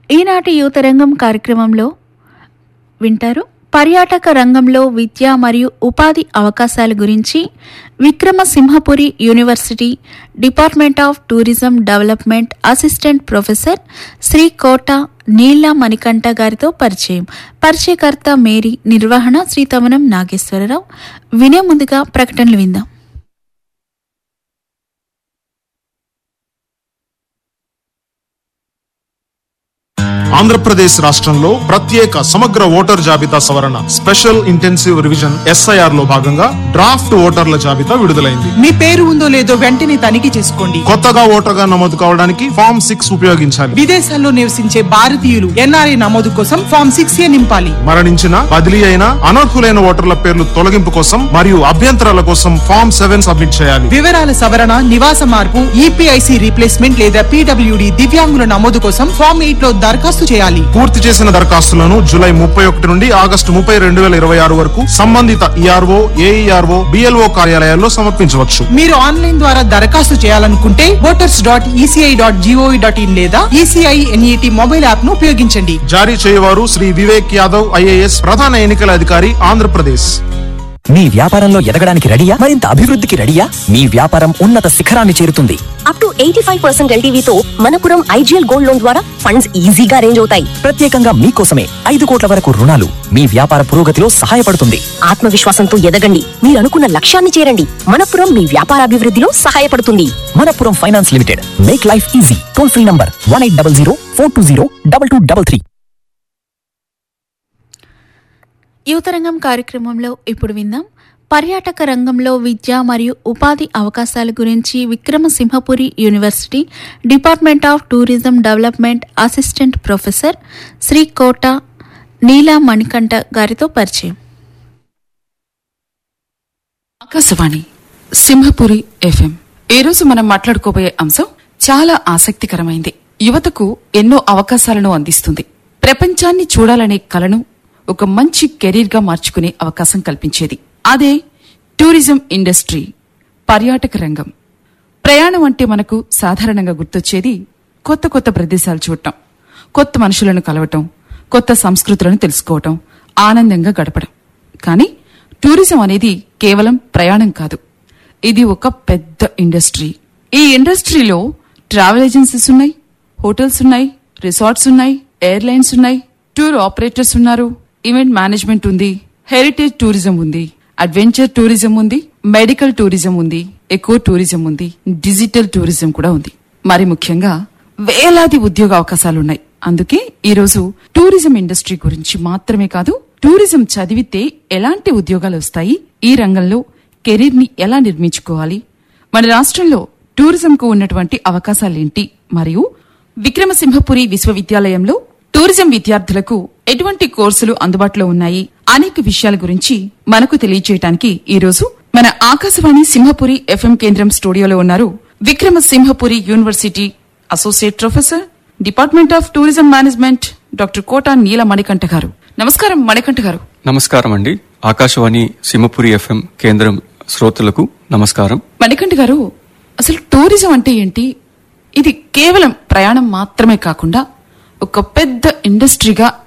ఈనాటి యువతరంగం కార్యక్రమంలో వింటారు పర్యాటక రంగంలో విద్య మరియు ఉపాధి అవకాశాల గురించి Vikramasimhapuri university department of tourism development assistant professor Shri Kota Neela Manikanta గారితో పరిచయం పరిచయకర్త మేరీ నిర్వహణ శ్రీ తమనం నాగేశ్వరరావు వినే ముందుగా ప్రకటనలు విందాం ఆంధ్రప్రదేశ్ రాష్ట్రంలో ప్రత్యేక సమగ్ర ఓటర్ జాబితా సవరణ స్పెషల్ ఇంటెన్సివ్ రివిజన్ ఎస్ఐఆర్ లో భాగంగా డ్రాఫ్ట్ ఓటర్ల జాబితా విడుదలైంది మీ పేరు ఉందో లేదో వెంటనే తనిఖీ చేసుకోండి కొత్తగా ఓటర్గా నమోదు కావడానికి ఫామ్ సిక్స్ ఉపయోగించాలి విదేశాల్లో నివసించే భారతీయులు ఎన్ఆర్ఐ నమోదు కోసం ఫామ్ సిక్స్ ఏ నింపాలి మరణించిన బదిలీ అయిన అనర్హులైన ఓటర్ల పేర్లు తొలగింపు కోసం మరియు అభ్యంతరాల కోసం ఫామ్ సెవెన్ సబ్మిట్ చేయాలి వివరాల సవరణ నివాస మార్పు ఈపీఐసి రీప్లేస్మెంట్ లేదా పీడబ్ల్యూడి దివ్యాంగుల నమోదు కోసం ఫామ్ ఎయిట్ లో దరఖాస్తు చేయాలి పూర్తి చేసిన దరఖాస్తులను జూలై ముప్పై ఒకటి నుండి ఆగస్టు ముప్పై రెండు వేల ఇరవై ఆరు వరకు సంబంధిత ఈఆర్ఓ ఏఈఆర్ఓ బిఎల్ఓ కార్యాలయాల్లో సమర్పించవచ్చు మీరు ఆన్లైన్ ద్వారా దరఖాస్తు చేయాలనుకుంటే voters dot ECI dot GOV dot in లేదా ఈసీఐ ఎన్ఈటి మొబైల్ యాప్ ను ఉపయోగించండి జారీ చేయవారు శ్రీ వివేక్ యాదవ్ ఐఏఎస్ ప్రధాన ఎన్నికల అధికారి ఆంధ్రప్రదేశ్ మీ వ్యాపారంలో ఎదగడానికి రెడీయా మరింత అభివృద్ధికి రెడీయా మీ వ్యాపారం ఉన్నత శిఖరాన్ని చేరుతుంది up to eighty five percent ఎల్టీవీతో మనపురం ఐజీఎల్ గోల్డ్ లోన్ ద్వారా ఫండ్స్ ఈజీగా అరేంజ్ అవుతాయి ప్రత్యేకంగా మీకోసమే ఐదు కోట్ల వరకు రుణాలు మీ వ్యాపార పురోగతిలో సహాయపడుతుంది ఆత్మవిశ్వాసంతో ఎదగండి మీరు అనుకున్న లక్ష్యాన్ని చేరండి మనపురం మీ వ్యాపార అభివృద్ధిలో సహాయపడుతుంది Manappuram finance limited make life easy toll free number one eight double zero four two zero double two double three యువతరంగం కార్యక్రమంలో ఇప్పుడు విందాం పర్యాటక రంగంలో విద్య మరియు ఉపాధి అవకాశాల గురించి Vikramasimhapuri university department of tourism development assistant professor Shri Kota Neela Manikanta గారితో పరిచయం ఆకాశవాణి సింహపురి ఎఫ్ఎం ఈ రోజు మనం మాట్లాడుకోబోయే అంశం చాలా ఆసక్తికరమైంది యువతకు ఎన్నో అవకాశాలను అందిస్తుంది ప్రపంచాన్ని చూడాలనే కలను ఒక మంచి కెరీర్ గా మార్చుకునే అవకాశం కల్పించేది అదే టూరిజం ఇండస్ట్రీ పర్యాటక రంగం ప్రయాణం అంటే మనకు సాధారణంగా గుర్తొచ్చేది కొత్త కొత్త ప్రదేశాలు చూడటం కొత్త మనుషులను కలవటం కొత్త సంస్కృతులను తెలుసుకోవటం ఆనందంగా గడపడం కానీ టూరిజం అనేది కేవలం ప్రయాణం కాదు ఇది ఒక పెద్ద ఇండస్ట్రీ ఈ ఇండస్ట్రీలో ట్రావెల్ ఏజెన్సీస్ ఉన్నాయి హోటల్స్ ఉన్నాయి రిసార్ట్స్ ఉన్నాయి ఎయిర్లైన్స్ ఉన్నాయి టూర్ ఆపరేటర్స్ ఉన్నారు ఈవెంట్ మేనేజ్మెంట్ ఉంది హెరిటేజ్ టూరిజం ఉంది అడ్వెంచర్ టూరిజం ఉంది మెడికల్ టూరిజం ఉంది ఎకో టూరిజం ఉంది డిజిటల్ టూరిజం కూడా ఉంది మరి ముఖ్యంగా వేలాది ఉద్యోగ అవకాశాలున్నాయి అందుకే ఈ రోజు టూరిజం ఇండస్ట్రీ గురించి మాత్రమే కాదు టూరిజం చదివితే ఎలాంటి ఉద్యోగాలు వస్తాయి ఈ రంగంలో కెరీర్ ని ఎలా నిర్మించుకోవాలి మన రాష్ట్రంలో టూరిజంకు ఉన్నటువంటి అవకాశాలేంటి మరియు విక్రమసింహపురి విశ్వవిద్యాలయంలో టూరిజం విద్యార్థులకు ఎటువంటి కోర్సులు అందుబాటులో ఉన్నాయి అనేక విషయాల గురించి మనకు తెలియజేయడానికి ఈ రోజు మన ఆకాశవాణి సింహపురి ఎఫ్ఎం కేంద్రం స్టూడియోలో ఉన్నారు Vikrama Simhapuri university associate professor department of tourism management doctor Kota Neela Manikanta గారు నమస్కారం మణికంఠ గారు నమస్కారం అండి ఆకాశవాణి సింహపురి ఎఫ్ఎం కేంద్రం శ్రోతలకు నమస్కారం మణికంఠ గారు అసలు టూరిజం అంటే ఏంటి ఇది కేవలం ప్రయాణం మాత్రమే కాకుండా ఒక పెద్ద ఇండస్ట్రీగా